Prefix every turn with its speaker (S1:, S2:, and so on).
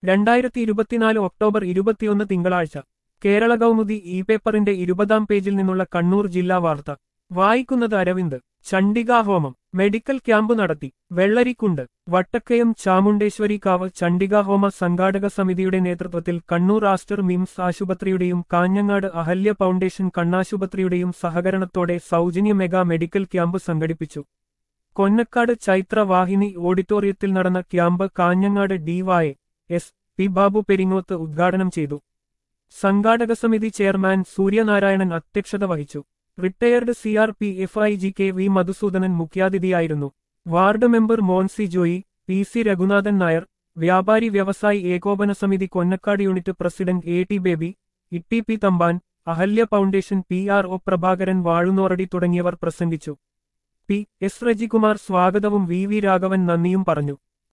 S1: രണ്ടായിരത്തി ഇരുപത്തിനാല് ഒക്ടോബർ ഇരുപത്തിയൊന്ന് തിങ്കളാഴ്ച കേരള കൗമുദി ഇ പേപ്പറിന്റെ ഇരുപതാം പേജിൽ നിന്നുള്ള കണ്ണൂർ ജില്ലാ വാർത്ത വായിക്കുന്നത് അരവിന്ദ് ചണ്ഡികാഹോമം മെഡിക്കൽ ക്യാമ്പ് നടത്തി വെള്ളരിക്കുണ്ട് വട്ടക്കയം ചാമുണ്ടേശ്വരി കാവ് ചണ്ഡികാഹോമ സംഘാടക സമിതിയുടെ നേതൃത്വത്തിൽ കണ്ണൂർ ആസ്റ്റർ മിംസ് ആശുപത്രിയുടെയും കാഞ്ഞങ്ങാട് അഹല്യ ഫൗണ്ടേഷൻ കണ്ണാശുപത്രിയുടെയും സഹകരണത്തോടെ സൗജന്യ മെഗാ മെഡിക്കൽ ക്യാമ്പ് സംഘടിപ്പിച്ചു കൊന്നക്കാട് ചൈത്ര വാഹിനി ഓഡിറ്റോറിയത്തിൽ നടന്ന camp Kanhangad DY S P Babu Peringoth ഉദ്ഘാടനം ചെയ്തു സംഘാടക സമിതി ചെയർമാൻ സൂര്യനാരായണൻ അധ്യക്ഷത വഹിച്ചു retired C R P F I G K V Madhusudanan മുഖ്യാതിഥിയായിരുന്നു ward member Monsi Joy P C Raghunathan Nair വ്യാപാരി വ്യവസായി ഏകോപന സമിതി Konnakkad unit president A T Baby Itty P Thampan Ahalya foundation P R O Prabhakaran Vazhunnoradi തുടങ്ങിയവർ പ്രസംഗിച്ചു പി എസ് രജികുമാർ സ്വാഗതവും വി വി രാഘവൻ നന്ദിയും പറഞ്ഞു